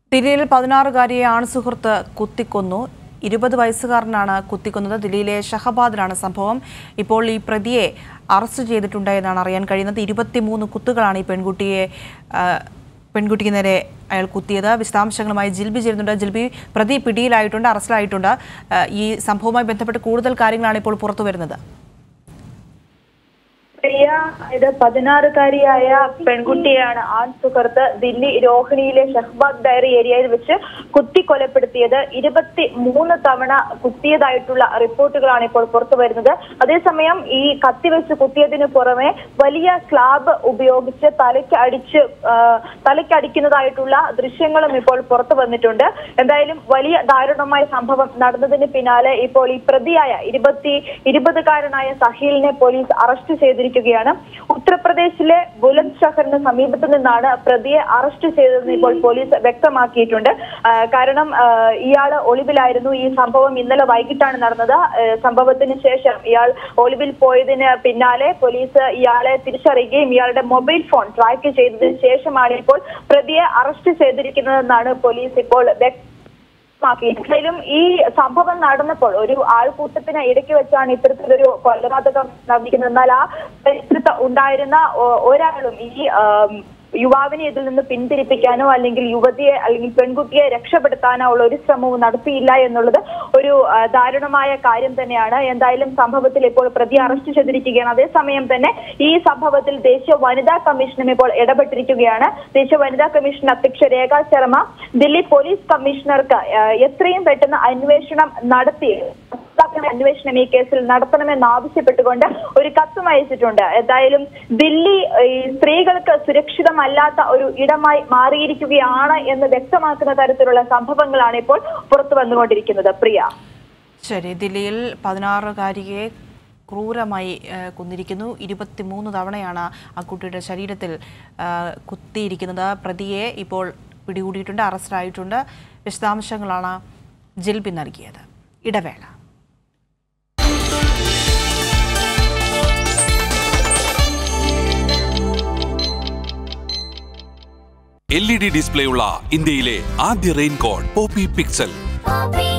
ദില്ലിയിൽ പതിനാറുകാരിയെ ആൺസുഹൃത്ത് കുത്തിക്കൊന്നു ഇരുപത് വയസ്സുകാരനാണ് കുത്തിക്കൊന്നത് ദില്ലിയിലെ ഷഹബാദിലാണ് സംഭവം ഇപ്പോൾ ഈ പ്രതിയെ അറസ്റ്റ് ചെയ്തിട്ടുണ്ട് എന്നാണ് അറിയാൻ കഴിയുന്നത് ഇരുപത്തിമൂന്ന് കുത്തുകളാണ് ഈ പെൺകുട്ടിയെ ആ, പെൺകുട്ടിക്ക് നേരെ അയാൾ കുത്തിയത് വിശദാംശങ്ങളുമായി ജിൽബി ചേരുന്നുണ്ട് ജിൽബി പ്രതി പിടിയിലായിട്ടുണ്ട് അറസ്റ്റിലായിട്ടുണ്ട് ആ, ഈ സംഭവവുമായി ബന്ധപ്പെട്ട് കൂടുതൽ കാര്യങ്ങളാണ് ഇപ്പോൾ പുറത്തു വരുന്നത് പ്രിയ ഇത് പതിനാറുകാരിയായ പെൺകുട്ടിയാണ് ആൺ സുഹൃത്ത് ദില്ലി രോഹിണിയിലെ ഷഹ്ബാദ് ഡയറി ഏരിയയിൽ വെച്ച് കുത്തി കൊലപ്പെടുത്തിയത് ഇരുപത്തി മൂന്ന് തവണ കുത്തിയതായിട്ടുള്ള റിപ്പോർട്ടുകളാണ് ഇപ്പോൾ പുറത്തു വരുന്നത് അതേസമയം ഈ കത്തി വെച്ച് കുത്തിയതിനു പുറമെ വലിയ സ്ലാബ് ഉപയോഗിച്ച് തലയ്ക്ക് അടിച്ച് ആ, തലയ്ക്ക് അടിക്കുന്നതായിട്ടുള്ള ദൃശ്യങ്ങളും ഇപ്പോൾ പുറത്തു വന്നിട്ടുണ്ട് എന്തായാലും വലിയ ദാരുണമായ സംഭവം നടന്നതിന് പിന്നാലെ ഇപ്പോൾ ഈ പ്രതിയായ ഇരുപത്തി ഇരുപതുകാരനായ സഹീലിനെ പോലീസ് അറസ്റ്റ് ചെയ്തിരിക്കുകയാണ് ഉത്തർപ്രദേശിലെ ബുലന്ദ് ഷഹറിന് സമീപത്ത് നിന്നാണ് പ്രതിയെ അറസ്റ്റ് ചെയ്തതെന്ന് ഇപ്പോൾ പോലീസ് വ്യക്തമാക്കിയിട്ടുണ്ട് ആ, കാരണം ആ, ഇയാള് ഒളിവിലായിരുന്നു ഈ സംഭവം ഇന്നലെ വൈകിട്ടാണ് നടന്നത് ആ, സംഭവത്തിന് ശേഷം ഇയാൾ ഒളിവിൽ പോയതിന് പിന്നാലെ പോലീസ് ഇയാളെ തിരിച്ചറിയുകയും ഇയാളുടെ മൊബൈൽ ഫോൺ ട്രാക്ക് ചെയ്തതിന് ശേഷമാണ് ഇപ്പോൾ പ്രതിയെ അറസ്റ്റ് ചെയ്തിരിക്കുന്നതെന്നാണ് പോലീസ് ഇപ്പോൾ വ്യക്ത വ്യക്തമാക്കി എന്തായാലും ഈ സംഭവം നടന്നപ്പോൾ ഒരു ആൾക്കൂട്ടത്തിന് ഇടയ്ക്ക് വെച്ചാണ് ഇത്തരത്തിലൊരു കൊലപാതകം നടന്നിരിക്കുന്നത് എന്നാൽ ആ പരിസരത്ത് ഉണ്ടായിരുന്ന ഒ- ഒരാളും ഈ ആം, യുവാവിനെ ഇതിൽ നിന്ന് പിന്തിരിപ്പിക്കാനോ അല്ലെങ്കിൽ യുവതിയെ അല്ലെങ്കിൽ പെൺകുട്ടിയെ രക്ഷപ്പെടുത്താനോ ഉള്ള ഒരു ശ്രമവും നടത്തിയില്ല എന്നുള്ളത് ഒരു ആ, ദാരുണമായ കാര്യം തന്നെയാണ് എന്തായാലും സംഭവത്തിൽ ഇപ്പോൾ പ്രതി അറസ്റ്റ് ചെയ്തിരിക്കുകയാണ് അതേസമയം തന്നെ ഈ സംഭവത്തിൽ ദേശീയ വനിതാ കമ്മീഷനും ഇപ്പോൾ ഇടപെട്ടിരിക്കുകയാണ് ദേശീയ വനിതാ കമ്മീഷൻ അധ്യക്ഷ രേഖ ശർമ്മ ദില്ലി പോലീസ് കമ്മീഷണർക്ക് ആ, എത്രയും പെട്ടെന്ന് അന്വേഷണം നടത്തി ഉദ്ഘാടന അന്വേഷണം ഈ കേസിൽ നടത്തണമെന്ന് ആവശ്യപ്പെട്ടുകൊണ്ട് ഒരു കത്തും അയച്ചിട്ടുണ്ട് എന്തായാലും ദില്ലി ഈ സ്ത്രീകൾക്ക് സുരക്ഷിതമല്ലാത്ത ഒരു ഇടമായി മാറിയിരിക്കുകയാണ് എന്ന് വ്യക്തമാക്കുന്ന തരത്തിലുള്ള സംഭവങ്ങളാണ് ഇപ്പോൾ പുറത്തു വന്നുകൊണ്ടിരിക്കുന്നത് പ്രിയ ശരി ദില്ലിയിൽ പതിനാറുകാരിയെ ക്രൂരമായി ആ, കൊന്നിരിക്കുന്നു ഇരുപത്തിമൂന്ന് തവണയാണ് ആ കുട്ടിയുടെ ശരീരത്തിൽ ആ, കുത്തിയിരിക്കുന്നത് പ്രതിയെ ഇപ്പോൾ പിടികൂടിയിട്ടുണ്ട് അറസ്റ്റിലായിട്ടുണ്ട് വിശദാംശങ്ങളാണ് ജിൽബി നൽകിയത് ഇടവേള എൽ ഇ ഡി ഡിസ്പ്ലേ ഉള്ള ഇന്ത്യയിലെ ആദ്യ റെയിൻകോട്ട് പോപ്പി പിക്സൽ Poppy